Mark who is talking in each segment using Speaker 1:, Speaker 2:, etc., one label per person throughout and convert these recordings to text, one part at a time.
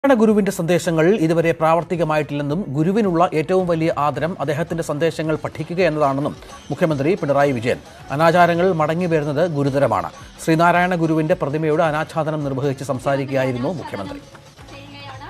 Speaker 1: നാരായണ ഗുരുവിന്റെ സന്ദേശങ്ങൾ ഇതുവരെ പ്രാവർത്തികമായിട്ടില്ലെന്നും ഗുരുവിനുള്ള ഏറ്റവും വലിയ ആദരം അദ്ദേഹത്തിന്റെ സന്ദേശങ്ങൾ പഠിക്കുക എന്നതാണെന്നും മുഖ്യമന്ത്രി പിണറായി വിജയൻ അനാചാരങ്ങൾ മടങ്ങി വരുന്നത് ഗുരുതരമാണ് ശ്രീനാരായണ ഗുരുവിന്റെ പ്രതിമയുടെ അനാച്ഛാദനം നിർവഹിച്ച് സംസാരിക്കുകയായിരുന്നു മുഖ്യമന്ത്രി
Speaker 2: ചെയ്യുകയാണ്.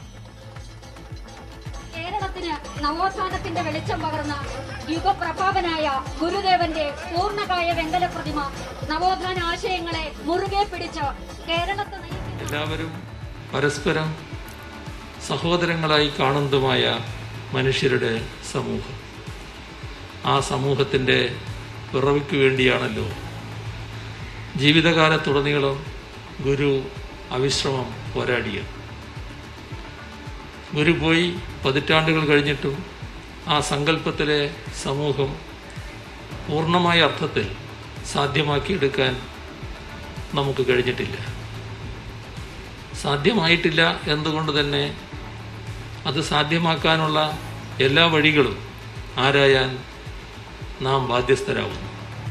Speaker 2: കേരളത്തിന് നവോത്ഥാനത്തിന്റെ വെളിച്ചം പകർന്ന യുഗപ്രഭാവനായ ഗുരുദേവന്റെ പൂർണ്ണകായ വെങ്കല പ്രതിമ നവോത്ഥാന ആശയങ്ങളെ മുറുകെ പിടിച്ച് കേരളത്തെ നയിക്കുന്ന
Speaker 3: എല്ലാവരും പരസ്പരം സഹോദരങ്ങളായി കാണുന്നതുമായ മനുഷ്യരുടെ സമൂഹം ആ സമൂഹത്തിൻ്റെ പിറവിക്ക് വേണ്ടിയാണല്ലോ ജീവിതകാലത്തുടനീളം ഗുരു അവിശ്രമം പോരാടിയത് ഗുരു പോയി പതിറ്റാണ്ടുകൾ കഴിഞ്ഞിട്ടും ആ സങ്കല്പത്തിലെ സമൂഹം പൂർണ്ണമായ അർത്ഥത്തിൽ സാധ്യമാക്കിയെടുക്കാൻ നമുക്ക് കഴിഞ്ഞിട്ടില്ല സാധ്യമായിട്ടില്ല എന്നതുകൊണ്ട് തന്നെ അത് സാധ്യമാക്കാനുള്ള എല്ലാ വഴികളും ആരായാൻ നാം ബാധ്യസ്ഥരാകുന്നു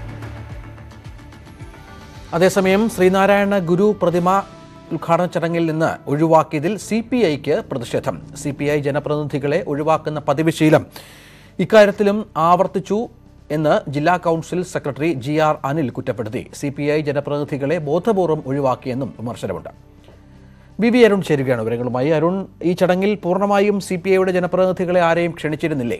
Speaker 1: അതേസമയം ശ്രീനാരായണ ഗുരു പ്രതിമ ഉദ്ഘാടന ചടങ്ങിൽ നിന്ന് ഒഴിവാക്കിയതിൽ സി പി ഐക്ക് പ്രതിഷേധം സി പി ഐ ജനപ്രതിനിധികളെ ഒഴിവാക്കുന്ന പതിവ് ശീലം ഇക്കാര്യത്തിലും ആവർത്തിച്ചു എന്ന് ജില്ലാ council secretary G R Anil കുറ്റപ്പെടുത്തി സി പി ഐ ജനപ്രതിനിധികളെ ബോധപൂർവം ഒഴിവാക്കിയെന്നും വിമർശനമുണ്ട് ബി വി അരുൺ ചേരുകയാണ് വിവരങ്ങളുമായി അരുൺ ഈ ചടങ്ങിൽ പൂർണ്ണമായും സി പി ഐയുടെ ജനപ്രതിനിധികളെ ആരെയും ക്ഷണിച്ചിരുന്നില്ലേ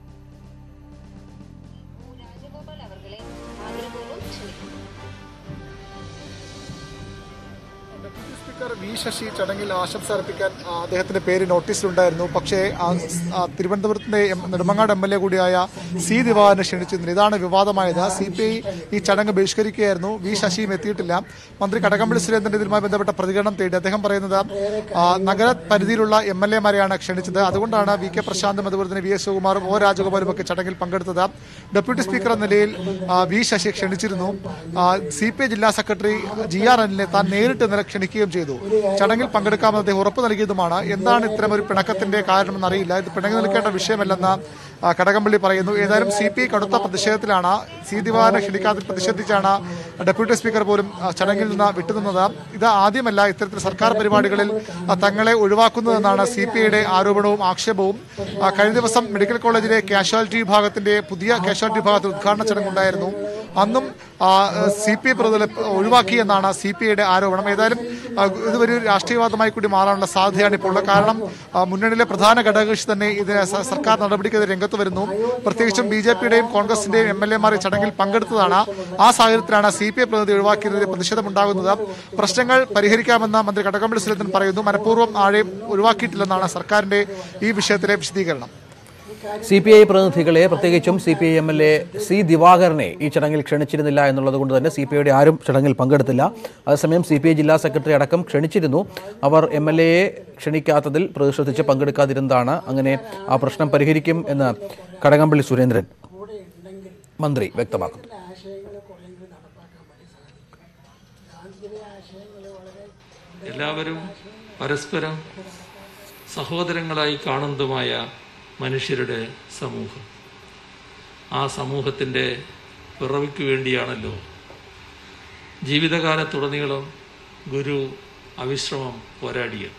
Speaker 4: ഡെപ്യൂട്ടി സ്പീക്കർ വി ശശി ചടങ്ങിൽ ആശംസ അർപ്പിക്കാൻ ആ, അദ്ദേഹത്തിന്റെ പേര് നോട്ടീസിലുണ്ടായിരുന്നു പക്ഷേ ആ, സ്- ആ, തിരുവനന്തപുരത്തിന്റെ എം- നെടുമങ്ങാട് എം എൽ എ കൂടിയായ സി ദിവാകരനെ ക്ഷണിച്ചിരുന്നില്ല ഇതാണ് വിവാദമായത് സി പി ഐ ഈ ചടങ്ങ് ബഹിഷ്കരിക്കുകയായിരുന്നു വി ശശിയും എത്തിയിട്ടില്ല മന്ത്രി കടകംപള്ളി സുരേന്ദ്രൻ ഇതുമായി ബന്ധപ്പെട്ട പ്രതികരണം തേടി അദ്ദേഹം പറയുന്നത് ആ, നഗര പരിധിയിലുള്ള എം എൽ എമാരെയാണ് ക്ഷണിച്ചത് അതുകൊണ്ടാണ് വി കെ പ്രശാന്തും അതുപോലെ തന്നെ വി എസ് ശിവകുമാറും ഒ രാജഗോപാലും ഒക്കെ ചടങ്ങിൽ പങ്കെടുത്തത് ഡെപ്യൂട്ടി സ്പീക്കർ എന്ന നിലയിൽ ആ, വി ശശി ക്ഷണിച്ചിരുന്നു സി പി ഐ ജില്ലാ സെക്രട്ടറി ജി ആർ അനിലിനെ താൻ നേരിട്ട് ഇന്നലെ ക്ഷണിക്കുകയും ചെയ്തു ചടങ്ങിൽ പങ്കെടുക്കാമെന്ന് അദ്ദേഹം ഉറപ്പ് നൽകിയതുമാണ് എന്താണ് ഇത്തരം ഒരു പിണക്കത്തിന്റെ കാരണമെന്ന് അറിയില്ല ഇത് പിണങ്ങി നിൽക്കേണ്ട വിഷയമല്ലെന്ന് ആ, കടകംപള്ളി പറയുന്നു ഏതായാലും സി പി ഐ കടുത്ത പ്രതിഷേധത്തിലാണ് സി ദിവാനെ ക്ഷണിക്കാതെ പ്രതിഷേധിച്ചാണ് ഡെപ്യൂട്ടി സ്പീക്കർ പോലും ആ, ചടങ്ങിൽ നിന്ന് വിട്ടുനിന്നത് ഇത് ആദ്യമല്ല ഇത്തരത്തിൽ സർക്കാർ പരിപാടികളിൽ ആ, തങ്ങളെ ഒഴിവാക്കുന്നതെന്നാണ് സി പി ഐയുടെ ആരോപണവും ആക്ഷേപവും ആ, കഴിഞ്ഞ ദിവസം മെഡിക്കൽ കോളേജിലെ കാഷ്വാലിറ്റി വിഭാഗത്തിന്റെ പുതിയ കാഷ്വാലിറ്റി വിഭാഗത്തിൽ ഉദ്ഘാടന ചടങ്ങുണ്ടായിരുന്നു അന്നും സി പി ഐ പ്രതികളെ ഒഴിവാക്കി എന്നാണ് സി പി ഐയുടെ ആരോപണം ഏതായാലും ആ, ഇത് ഒരു രാഷ്ട്രീയവാദമായി കൂടി മാറാനുള്ള സാധ്യതയാണ് ഇപ്പോൾ ഉള്ളത് കാരണം ആ, മുന്നണിയിലെ പ്രധാന ഘടകകക്ഷി തന്നെ ഇതിന് സ- സർക്കാർ നടപടിക്കെതിരെ രംഗത്ത് വരുന്നു പ്രത്യേകിച്ചും ബി ജെ പിയുടെയും കോൺഗ്രസിന്റെയും എം എൽ എമാർ ഈ ചടങ്ങിൽ പങ്കെടുത്തതാണ് ആ സാഹചര്യത്തിലാണ് സി പി ഐ പ്രതിനിധി ഒഴിവാക്കിയതിൽ പ്രതിഷേധമുണ്ടാകുന്നത് പ്രശ്നങ്ങൾ പരിഹരിക്കാമെന്ന് മന്ത്രി കടകംപള്ളി സുരേന്ദ്രൻ പറയുന്നു മനഃപൂർവ്വം ആരെയും ഒഴിവാക്കിയിട്ടില്ലെന്നാണ് സർക്കാരിന്റെ ഈ വിഷയത്തിലെ വിശദീകരണം
Speaker 1: സി പി ഐ പ്രതിനിധികളെ പ്രത്യേകിച്ചും C P I M L A C Divakaran ഈ ചടങ്ങിൽ ക്ഷണിച്ചിരുന്നില്ല എന്നുള്ളത് കൊണ്ട് തന്നെ സി പി ഐയുടെ ആരും ചടങ്ങിൽ പങ്കെടുത്തില്ല അതേസമയം സി പി ഐ ജില്ലാ സെക്രട്ടറി അടക്കം ക്ഷണിച്ചിരുന്നു അവർ എം എൽ എയെ ക്ഷണിക്കാത്തതിൽ പ്രതിഷേധിച്ച് പങ്കെടുക്കാതിരുന്നതാണ് അങ്ങനെ ആ പ്രശ്നം പരിഹരിക്കും എന്ന് കടകംപള്ളി സുരേന്ദ്രൻ മന്ത്രി വ്യക്തമാക്കുന്നു
Speaker 3: എല്ലാവരും പരസ്പരം സഹോദരങ്ങളായി കാണുന്നതുമായ മനുഷ്യരുടെ സമൂഹം ആ സമൂഹത്തിൻ്റെ പിറവിക്ക് വേണ്ടിയാണല്ലോ ജീവിതകാലത്തുടനീളം ഗുരു അവിശ്രമം പോരാടിയത്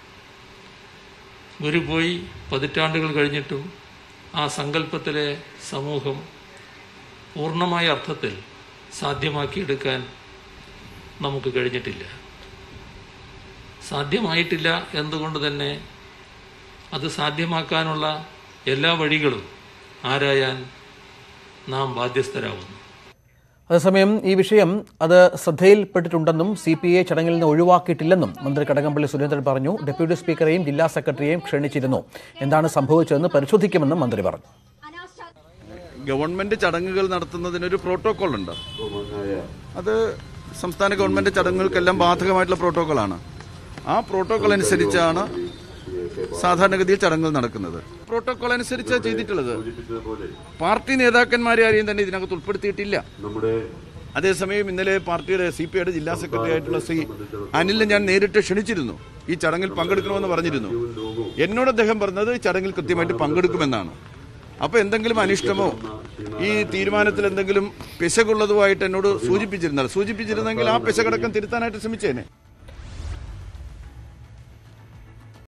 Speaker 3: ഗുരു പോയി പതിറ്റാണ്ടുകൾ കഴിഞ്ഞിട്ടും ആ സങ്കല്പത്തിലെ സമൂഹം പൂർണ്ണമായ അർത്ഥത്തിൽ സാധ്യമാക്കിയെടുക്കാൻ നമുക്ക് കഴിഞ്ഞിട്ടില്ല സാധ്യമായിട്ടില്ല എന്നതുകൊണ്ട് തന്നെ അത് സാധ്യമാക്കാനുള്ള എല്ലാ വഴികളും ആരായാൻ നാം ബാധ്യസ്ഥരാകുന്നു
Speaker 1: അതേസമയം ഈ വിഷയം അത് ശ്രദ്ധയിൽപ്പെട്ടിട്ടുണ്ടെന്നും സി പി ഐ ചടങ്ങിൽ നിന്ന് ഒഴിവാക്കിയിട്ടില്ലെന്നും മന്ത്രി കടകംപള്ളി സുരേന്ദ്രൻ പറഞ്ഞു ഡെപ്യൂട്ടി സ്പീക്കറെയും ജില്ലാ സെക്രട്ടറിയെയും ക്ഷണിച്ചിരുന്നു എന്താണ് സംഭവിച്ചതെന്ന് പരിശോധിക്കുമെന്നും മന്ത്രി പറഞ്ഞു
Speaker 2: അനാശാ
Speaker 5: ഗവൺമെന്റ് ചടങ്ങുകൾ നടത്തുന്നതിനൊരു പ്രോട്ടോകോൾ ഉണ്ട് അത് സംസ്ഥാന ഗവൺമെന്റ് ചടങ്ങുകൾക്കെല്ലാം ബാധകമായിട്ടുള്ള പ്രോട്ടോകോളാണ് ആ പ്രോട്ടോകോൾ അനുസരിച്ചാണ് സാധാരണഗതിയിൽ ചടങ്ങുകൾ നടക്കുന്നത് പ്രോട്ടോകോൾ അനുസരിച്ച് ചെയ്തിട്ടുള്ളത് പാർട്ടി നേതാക്കന്മാരെ ആരെയും തന്നെ ഇതിനകത്ത് ഉൾപ്പെടുത്തിയിട്ടില്ല അതേസമയം ഇന്നലെ പാർട്ടിയുടെ സി പി ഐയുടെ ജില്ലാ സെക്രട്ടറി ആയിട്ടുള്ള ശ്രീ അനിലിനെ ഞാൻ നേരിട്ട് ക്ഷണിച്ചിരുന്നു ഈ ചടങ്ങിൽ പങ്കെടുക്കണമെന്ന് പറഞ്ഞിരുന്നു എന്നോട് അദ്ദേഹം പറഞ്ഞത് ഈ ചടങ്ങിൽ കൃത്യമായിട്ട് പങ്കെടുക്കുമെന്നാണ് അപ്പോൾ എന്തെങ്കിലും അനിഷ്ടമോ ഈ തീരുമാനത്തിൽ എന്തെങ്കിലും പിശകുള്ളതുമായിട്ട് എന്നോട് സൂചിപ്പിച്ചിരുന്നാൽ സൂചിപ്പിച്ചിരുന്നെങ്കിൽ ആ പിശകടക്കം തിരുത്താനായിട്ട് ശ്രമിച്ചേനെ